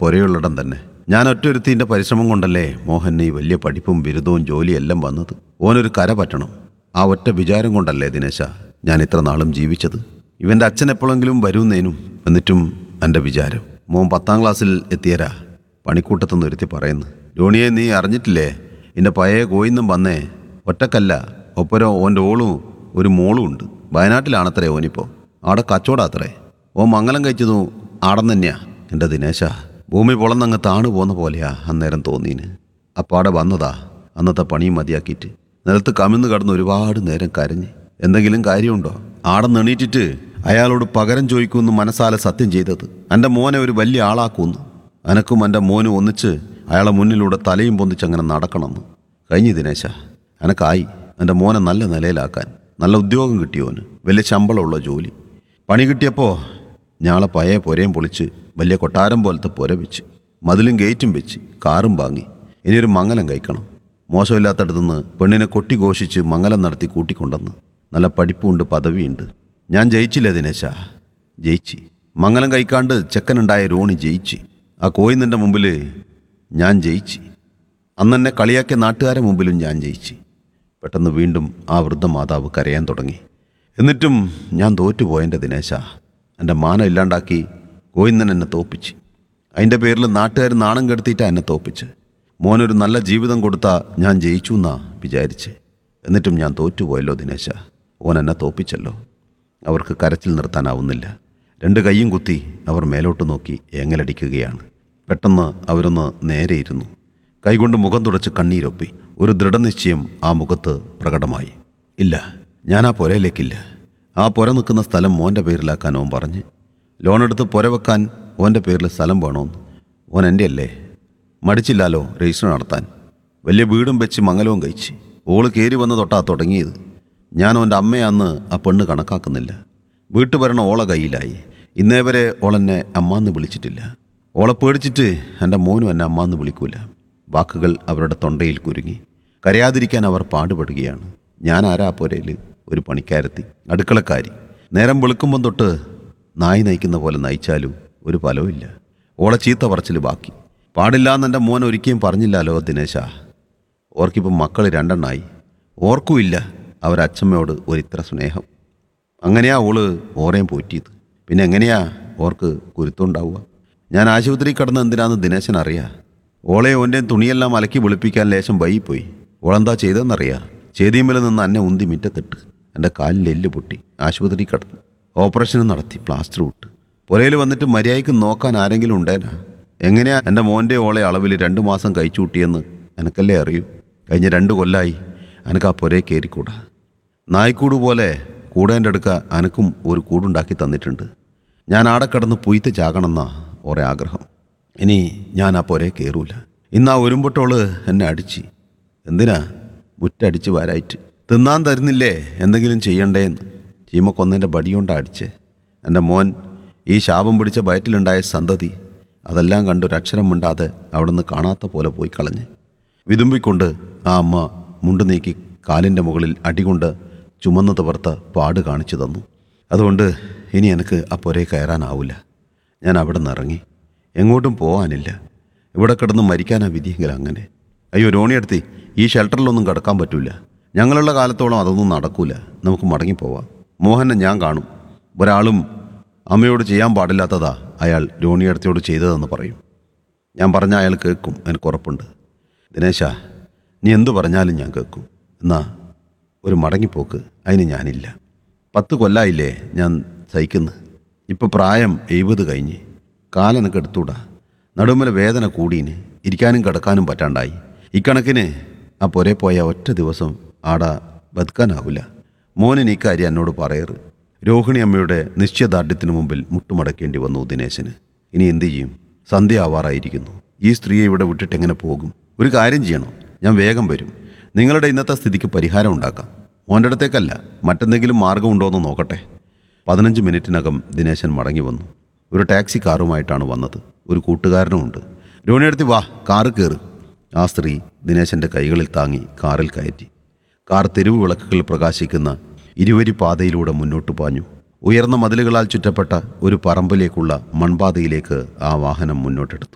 പുരയുള്ളിടം തന്നെ ഞാൻ ഒറ്റൊരുത്തിന്റെ പരിശ്രമം കൊണ്ടല്ലേ മോഹന് ഈ വലിയ പഠിപ്പും ബിരുദവും ജോലിയെല്ലാം വന്നത് ഓനൊരു കര പറ്റണം ആ ഒറ്റ വിചാരം കൊണ്ടല്ലേ ദിനേശ ഞാൻ ഇത്ര നാളും ജീവിച്ചത് ഇവന്റെ അച്ഛൻ എപ്പോഴെങ്കിലും വരുന്നേനും എന്നിട്ടും എൻ്റെ വിചാരം മോൻ പത്താം ക്ലാസ്സിൽ എത്തിയരാ പണിക്കൂട്ടത്തൊന്ന് ഒരുത്തി പറയുന്നു രോണിയെ നീ അറിഞ്ഞിട്ടില്ലേ എൻ്റെ പഴയ കോയിന്നും വന്നേ ഒറ്റക്കല്ല ഒപ്പരം ഓൻ്റെ ഓളും ഒരു മോളും ഉണ്ട് വയനാട്ടിലാണത്രേ ഓനിപ്പോൾ ആടെ കച്ചവടാത്രേ ഓ മംഗലം കഴിച്ചതും ആടം തന്നെയാ എൻ്റെ ദിനേശ ഭൂമി പൊളന്നങ്ങ് താണു പോന്ന പോലെയാ അന്നേരം തോന്നീന് അപ്പാടെ വന്നതാ അന്നത്തെ പണിയും മതിയാക്കിയിട്ട് നിലത്ത് കമിന്ന് കടന്ന് ഒരുപാട് നേരം കരഞ്ഞ് എന്തെങ്കിലും കാര്യമുണ്ടോ ആടെ നെണീറ്റിട്ട് അയാളോട് പകരം ചോദിക്കുമെന്ന് മനസ്സാലെ സത്യം ചെയ്തത് എൻ്റെ മോനെ ഒരു വലിയ ആളാക്കുമെന്ന് അനക്കും എൻ്റെ മോനും ഒന്നിച്ച് അയാളെ മുന്നിലൂടെ തലയും പൊന്തിച്ച് അങ്ങനെ നടക്കണമെന്ന് കഴിഞ്ഞു ദിനേശ അനക്കായി എൻ്റെ മോനെ നല്ല നിലയിലാക്കാൻ നല്ല ഉദ്യോഗം കിട്ടിയോന് വലിയ ശമ്പളമുള്ള ജോലി പണി കിട്ടിയപ്പോൾ ഞാളെ പഴയ പുരയും പൊളിച്ച് വലിയ കൊട്ടാരം പോലത്തെ പുര വെച്ച് മതിലും ഗേറ്റും വെച്ച് കാറും വാങ്ങി ഇനിയൊരു മംഗലം കഴിക്കണം മോശമില്ലാത്തടത്തുനിന്ന് പെണ്ണിനെ കൊട്ടിഘോഷിച്ച് മംഗലം നടത്തി കൂട്ടിക്കൊണ്ടെന്ന് നല്ല പഠിപ്പുണ്ട് പദവിയുണ്ട് ഞാൻ ജയിച്ചില്ല ദിനേശ ജയിച്ച് മംഗലം കഴിക്കാണ്ട് ചെക്കനുണ്ടായ രോണി ജയിച്ച് ആ കോയിന്നിൻ്റെ മുമ്പിൽ ഞാൻ ജയിച്ച് അന്നെന്നെ കളിയാക്കിയ നാട്ടുകാരെ മുമ്പിലും ഞാൻ ജയിച്ച് പെട്ടെന്ന് വീണ്ടും ആ വൃദ്ധ മാതാവ് കരയാൻ തുടങ്ങി എന്നിട്ടും ഞാൻ തോറ്റുപോയെൻ്റെ ദിനേശ എൻ്റെ മാനം ഇല്ലാണ്ടാക്കി കോയിന്നൻ എന്നെ തോപ്പിച്ച് അതിൻ്റെ പേരിൽ നാട്ടുകാർ നാണം കെടുത്തിയിട്ടാണ് എന്നെ തോപ്പിച്ച് മോനൊരു നല്ല ജീവിതം കൊടുത്താൽ ഞാൻ ജയിച്ചു എന്നാ വിചാരിച്ച് എന്നിട്ടും ഞാൻ തോറ്റുപോയല്ലോ ദിനേശ ഓൻ എന്നെ തോപ്പിച്ചല്ലോ അവർക്ക് കരച്ചിൽ നിർത്താനാവുന്നില്ല രണ്ട് കൈയും കുത്തി അവർ മേലോട്ട് നോക്കി ഏങ്ങലടിക്കുകയാണ് പെട്ടെന്ന് അവരൊന്ന് നേരെ ഇരുന്നു കൈകൊണ്ട് മുഖം തുടച്ച് കണ്ണീരൊപ്പി ഒരു ദൃഢനിശ്ചയം ആ മുഖത്ത് പ്രകടമായി ഇല്ല ഞാൻ ആ പുരയിലേക്കില്ല ആ പുര നിൽക്കുന്ന സ്ഥലം മോൻ്റെ പേരിലാക്കാൻ ഓൻ പറഞ്ഞ് ലോണെടുത്ത് പുര വെക്കാൻ ഓൻ്റെ പേരിൽ സ്ഥലം വേണമെന്ന് ഓൻ എൻ്റെ അല്ലേ മടിച്ചില്ലാലോ രജിസ്റ്റർ നടത്താൻ വലിയ വീടും വെച്ച് മംഗലവും കഴിച്ച് ഓള് കയറി വന്ന് തൊട്ടാ തുടങ്ങിയത് ഞാൻ ഓൻ്റെ അമ്മയാന്ന് ആ പെണ്ണ് കണക്കാക്കുന്നില്ല വീട്ടു വരണ ഓള കയ്യിലായി ഇന്നേ വരെ ഓളെന്നെ അമ്മാന്ന് വിളിച്ചിട്ടില്ല ഓളെ പേടിച്ചിട്ട് എൻ്റെ മോനും എന്നെ അമ്മാന്ന് വിളിക്കൂല വാക്കുകൾ അവരുടെ തൊണ്ടയിൽ കുരുങ്ങി കരയാതിരിക്കാൻ അവർ പാടുപെടുകയാണ് ഞാൻ ആരാ പോരയിൽ ഒരു പണിക്കാരത്തി അടുക്കളക്കാരി നേരം വെളുക്കുമ്പം തൊട്ട് നായി നയിക്കുന്ന പോലെ നയിച്ചാലും ഒരു ഫലവുമില്ല ഓളെ ചീത്ത പറച്ചിൽ ബാക്കി പാടില്ലാന്ന് എൻ്റെ മോൻ ഒരിക്കലും പറഞ്ഞില്ലല്ലോ ദിനേശ ഓർക്കിപ്പം മക്കൾ രണ്ടെണ്ണായി ഓർക്കുമില്ല അവരച്ഛമ്മയോട് ഒരിത്ര സ്നേഹം അങ്ങനെയാ ഓള് ഓറേം പോറ്റിയത് പിന്നെ എങ്ങനെയാ ഓർക്ക് കുരുത്തുണ്ടാവുക ഞാൻ ആശുപത്രി കിടന്ന് എന്തിനാന്ന് ദിനേശൻ അറിയാ ഓളെ ഓൻ്റെയും തുണിയെല്ലാം അലക്കി വെളുപ്പിക്കാൻ ലേശം വൈകിപ്പോയി ഓളെന്താ ചെയ്തതെന്നറിയാ ചേതിയമ്മൽ നിന്ന് എന്നെ ഉന്തി മിറ്റത്തിട്ട് എൻ്റെ കാലിൽ എല്ല് പൊട്ടി ആശുപത്രി കിടന്നു ഓപ്പറേഷനും നടത്തി പ്ലാസ്റ്റർ വിട്ട് പുരയിൽ വന്നിട്ട് മര്യാദയ്ക്ക് നോക്കാൻ ആരെങ്കിലും ഉണ്ടേനാ എങ്ങനെയാ എൻ്റെ മോൻ്റെ ഓളെ അളവിൽ രണ്ട് മാസം കഴിച്ചു കൂട്ടിയെന്ന് എനക്കല്ലേ അറിയൂ കഴിഞ്ഞ രണ്ട് കൊല്ലായി എനക്ക് ആ പുരയെ കയറിക്കൂടാ നായ്ക്കൂട് പോലെ കൂടേൻ്റെ അടുക്ക അനക്കും ഒരു കൂടുണ്ടാക്കി തന്നിട്ടുണ്ട് ഞാൻ ആടെ കിടന്ന് പുയ്ത്ത് ചാകണമെന്നാ ഓരേ ആഗ്രഹം ഇനി ഞാൻ ആ പുരയെ കയറൂല ഇന്ന് ആ ഒരുമ്പൊട്ടോള് എന്നെ അടിച്ച് എന്തിനാ മുറ്റടിച്ച് വരായിട്ട് തിന്നാൻ തരുന്നില്ലേ എന്തെങ്കിലും ചെയ്യണ്ടേന്ന് ചീമക്കൊന്നൻ്റെ ബടിയോണ്ടാ അടിച്ചേ എൻ്റെ മോൻ ഈ ശാപം പിടിച്ച വയറ്റിലുണ്ടായ സന്തതി അതെല്ലാം കണ്ടൊരക്ഷരം മിണ്ടാതെ അവിടുന്ന് കാണാത്ത പോലെ പോയി കളഞ്ഞ് വിതുമ്പിക്കൊണ്ട് ആ അമ്മ മുണ്ടു നീക്കി കാലിൻ്റെ മുകളിൽ അടികൊണ്ട് ചുമന്ന് തുവർത്ത പാട് കാണിച്ചു തന്നു അതുകൊണ്ട് ഇനി എനിക്ക് ആ പുരേ കയറാനാവില്ല ഞാൻ അവിടെ നിന്ന് ഇറങ്ങി എങ്ങോട്ടും പോകാനില്ല ഇവിടെ കിടന്ന് മരിക്കാനാ വിധിയെങ്കിൽ അങ്ങനെ അയ്യോ രോണിയെടുത്തി ഈ ഷെൽട്ടറിലൊന്നും കിടക്കാൻ പറ്റൂല ഞങ്ങളുള്ള കാലത്തോളം അതൊന്നും നടക്കൂല നമുക്ക് മടങ്ങിപ്പോവാം മോഹനെ ഞാൻ കാണും ഒരാളും അമ്മയോട് ചെയ്യാൻ പാടില്ലാത്തതാ അയാൾ രോണിയടുത്തിയോട് ചെയ്തതെന്ന് പറയും ഞാൻ പറഞ്ഞ അയാൾ കേൾക്കും എനിക്ക് ഉറപ്പുണ്ട് ദിനേശ നീ എന്തു പറഞ്ഞാലും ഞാൻ കേൾക്കും എന്നാ ഒരു മടങ്ങിപ്പോക്ക് അതിന് ഞാനില്ല പത്ത് കൊല്ലായില്ലേ ഞാൻ സഹിക്കുന്നു ഇപ്പം പ്രായം എഴുപത് കഴിഞ്ഞ് കാലെനക്ക് എടുത്തൂടാ നടുമ്മല വേദന കൂടീന് ഇരിക്കാനും കിടക്കാനും പറ്റാണ്ടായി ഇക്കണക്കിന് ആ പുരേ പോയ ഒറ്റ ദിവസം ആടാ ബതുക്കാനാവില്ല മോനിന് ഇക്കാര്യം എന്നോട് പറയറ് രോഹിണി അമ്മയുടെ നിശ്ചയദാർഢ്യത്തിന് മുമ്പിൽ മുട്ടുമടക്കേണ്ടി വന്നു ദിനേശന് ഇനി എന്തു ചെയ്യും സന്ധ്യ ആവാറായിരിക്കുന്നു ഈ സ്ത്രീയെ ഇവിടെ വിട്ടിട്ട് എങ്ങനെ പോകും ഒരു കാര്യം ചെയ്യണം ഞാൻ വേഗം വരും നിങ്ങളുടെ ഇന്നത്തെ സ്ഥിതിക്ക് പരിഹാരം ഉണ്ടാക്കാം മോൻ്റെ അടുത്തേക്കല്ല മറ്റെന്തെങ്കിലും മാർഗമുണ്ടോ എന്ന് നോക്കട്ടെ പതിനഞ്ച് മിനിറ്റിനകം ദിനേശൻ മടങ്ങി വന്നു ഒരു ടാക്സി കാറുമായിട്ടാണ് വന്നത് ഒരു കൂട്ടുകാരനുമുണ്ട് രോണിയെടുത്ത് വാ കാറ് കയറ് ആ സ്ത്രീ ദിനേശൻ്റെ കൈകളിൽ താങ്ങി കാറിൽ കയറ്റി കാർ തെരുവ് വിളക്കുകൾ പ്രകാശിക്കുന്ന ഇരുവരി പാതയിലൂടെ മുന്നോട്ട് പാഞ്ഞു ഉയർന്ന മതിലുകളാൽ ചുറ്റപ്പെട്ട ഒരു പറമ്പിലേക്കുള്ള മൺപാതയിലേക്ക് ആ വാഹനം മുന്നോട്ടെടുത്തു